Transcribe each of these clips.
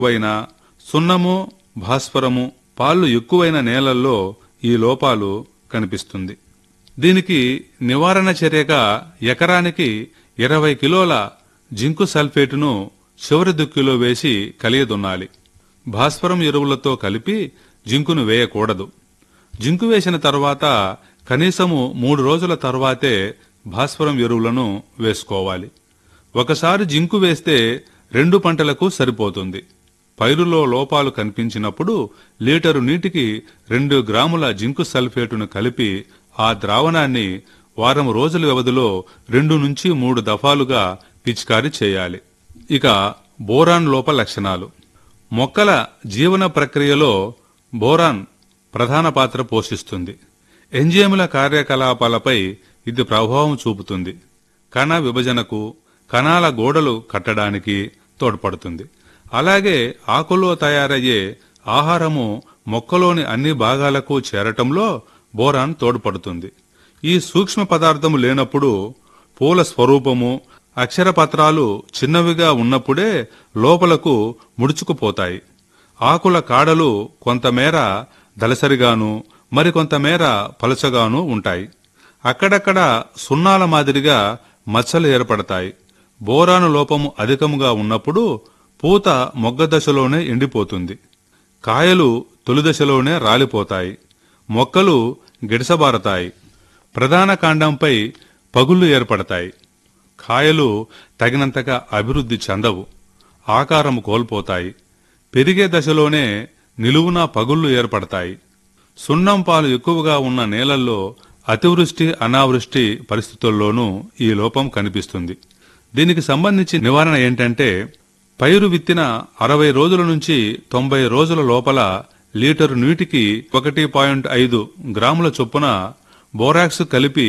ఎక్కువైన సున్నము భాస్వరము పాలు ఎక్కువైన నేలల్లో ఈ లోపాలు కనిపిస్తుంది దీనికి నివారణ చర్యగా ఎకరానికి ఇరవై కిలోల జింకు సల్ఫేటును చివరి దుక్కిలో వేసి కలియదున్నాలి భాస్వరం ఎరువులతో కలిపి జింకును వేయకూడదు జింకు వేసిన తర్వాత కనీసము మూడు రోజుల తర్వాతే భాస్వరం ఎరువులను వేసుకోవాలి ఒకసారి జింకు వేస్తే రెండు పంటలకు సరిపోతుంది పైరులో లోపాలు కనిపించినప్పుడు లీటరు నీటికి రెండు గ్రాముల జింకు సల్ఫేటును కలిపి ఆ ద్రావణాన్ని వారం రోజుల వ్యవధిలో రెండు నుంచి మూడు దఫాలుగా పిచికారీ చేయాలి ఇక బోరాన్ లోప లక్షణాలు మొక్కల జీవన ప్రక్రియలో బోరాన్ ప్రధాన పాత్ర పోషిస్తుంది ఎంజైముల కార్యకలాపాలపై ఇది ప్రభావం చూపుతుంది కణ విభజనకు కణాల గోడలు కట్టడానికి తోడ్పడుతుంది అలాగే ఆకులో తయారయ్యే ఆహారము మొక్కలోని అన్ని భాగాలకు చేరటంలో బోరాన్ తోడ్పడుతుంది ఈ సూక్ష్మ పదార్థము లేనప్పుడు పూల స్వరూపము అక్షరపత్రాలు చిన్నవిగా ఉన్నప్పుడే లోపలకు ముడుచుకుపోతాయి ఆకుల కాడలు కొంతమేర దలసరిగాను మరికొంతమేర పలచగాను ఉంటాయి అక్కడక్కడ సున్నాల మాదిరిగా మచ్చలు ఏర్పడతాయి బోరాను లోపము అధికముగా ఉన్నప్పుడు పూత మొగ్గ దశలోనే ఎండిపోతుంది కాయలు తొలి దశలోనే రాలిపోతాయి మొక్కలు గిడసబారతాయి ప్రధాన కాండంపై పగుళ్లు ఏర్పడతాయి కాయలు తగినంతగా అభివృద్ధి చెందవు ఆకారం కోల్పోతాయి పెరిగే దశలోనే నిలువున పగుళ్లు ఏర్పడతాయి సున్నం పాలు ఎక్కువగా ఉన్న నేలల్లో అతివృష్టి అనావృష్టి పరిస్థితుల్లోనూ ఈ లోపం కనిపిస్తుంది దీనికి సంబంధించి నివారణ ఏంటంటే పైరు విత్తిన అరవై రోజుల నుంచి తొంభై రోజుల లోపల లీటరు నీటికి ఒకటి పాయింట్ ఐదు గ్రాముల చొప్పున బోరాక్స్ కలిపి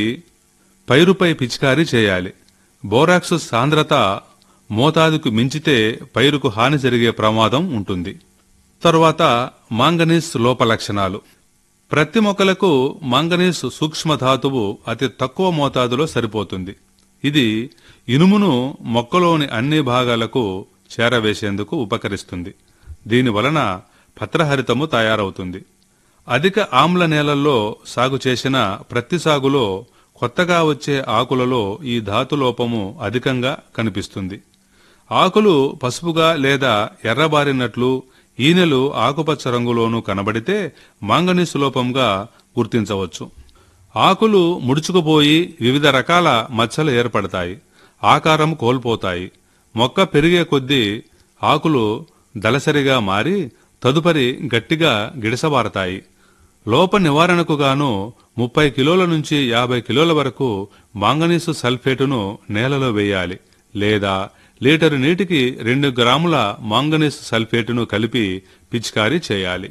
పైరుపై పిచికారీ చేయాలి బోరాక్స్ సాంద్రత మోతాదుకు మించితే పైరుకు హాని జరిగే ప్రమాదం ఉంటుంది తరువాత మాంగనీస్ లోప లక్షణాలు ప్రతి మొక్కలకు మాంగనీస్ సూక్ష్మ ధాతువు అతి తక్కువ మోతాదులో సరిపోతుంది ఇది ఇనుమును మొక్కలోని అన్ని భాగాలకు చేరవేసేందుకు ఉపకరిస్తుంది దీని వలన పత్రహరితము తయారవుతుంది అధిక ఆమ్ల నేలల్లో సాగు చేసిన ప్రతి సాగులో కొత్తగా వచ్చే ఆకులలో ఈ ధాతులోపము అధికంగా కనిపిస్తుంది ఆకులు పసుపుగా లేదా ఎర్రబారినట్లు ఈనెలు ఆకుపచ్చ రంగులోనూ కనబడితే మాంగనీసు లోపంగా గుర్తించవచ్చు ఆకులు ముడుచుకుపోయి వివిధ రకాల మచ్చలు ఏర్పడతాయి ఆకారం కోల్పోతాయి మొక్క పెరిగే కొద్దీ ఆకులు దలసరిగా మారి తదుపరి గట్టిగా గిడసబారతాయి లోప నివారణకు గాను ముప్పై కిలోల నుంచి యాభై కిలోల వరకు మాంగనీసు సల్ఫేటును నేలలో వేయాలి లేదా లీటరు నీటికి రెండు గ్రాముల మాంగనీసు సల్ఫేటును కలిపి పిచికారీ చేయాలి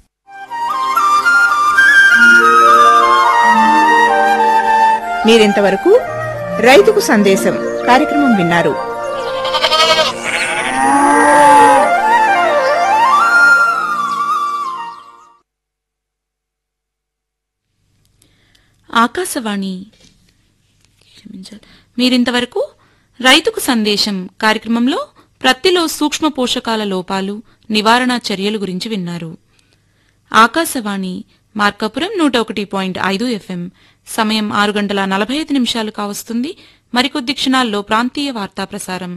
మీరింతవరకు రైతుకు సందేశం కార్యక్రమం విన్నారు ఆకాశవాణి క్షమించాలి మీరింతవరకు రైతుకు సందేశం కార్యక్రమంలో ప్రత్తిలో సూక్ష్మ పోషకాల లోపాలు నివారణ చర్యలు గురించి విన్నారు ఆకాశవాణి మార్కాపురం నూట ఒకటి పాయింట్ ఐదు ఎఫ్ఎం సమయం ఆరు గంటల నలభై ఐదు నిమిషాలు కావస్తుంది మరికొద్ది క్షణాల్లో ప్రాంతీయ వార్తా ప్రసారం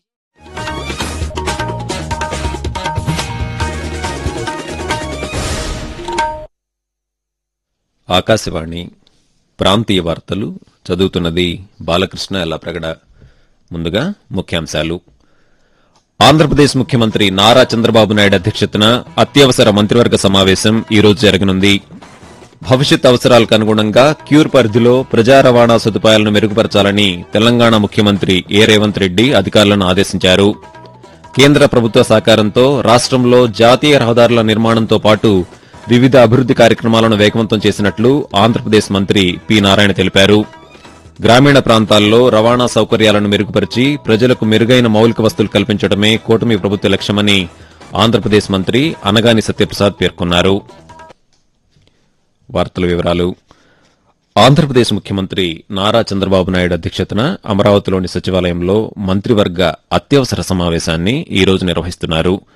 ఆకాశవాణి ప్రాంతీయ వార్తలు చదువుతున్నది బాలకృష్ణ ఎల్లప్రగడ ముందుగా ముఖ్యాంశాలు ఆంధ్రప్రదేశ్ ముఖ్యమంత్రి నారా చంద్రబాబు నాయుడు అధ్యక్షతన అత్యవసర మంత్రివర్గ సమావేశం ఈ రోజు జరగనుంది భవిష్యత్ అవసరాలకు అనుగుణంగా క్యూర్ పరిధిలో ప్రజా రవాణా సదుపాయాలను మెరుగుపరచాలని తెలంగాణ ముఖ్యమంత్రి ఏ రేవంత్ రెడ్డి అధికారులను ఆదేశించారు కేంద్ర ప్రభుత్వ సహకారంతో రాష్ట్రంలో జాతీయ రహదారుల నిర్మాణంతో పాటు వివిధ అభివృద్ది కార్యక్రమాలను వేగవంతం చేసినట్లు ఆంధ్రప్రదేశ్ మంత్రి పి నారాయణ తెలిపారు గ్రామీణ ప్రాంతాల్లో రవాణా సౌకర్యాలను మెరుగుపరిచి ప్రజలకు మెరుగైన మౌలిక వస్తువులు కల్పించడమే కూటమి ప్రభుత్వ లక్ష్యమని ఆంధ్రప్రదేశ్ మంత్రి అనగాని సత్యప్రసాద్ పేర్కొన్నారు వార్తల వివరాలు ఆంధ్రప్రదేశ్ ముఖ్యమంత్రి నారా చంద్రబాబు నాయుడు అధ్యక్షతన అమరావతిలోని సచివాలయంలో మంత్రివర్గ అత్యవసర సమావేశాన్ని ఈ రోజు నిర్వహిస్తున్నారు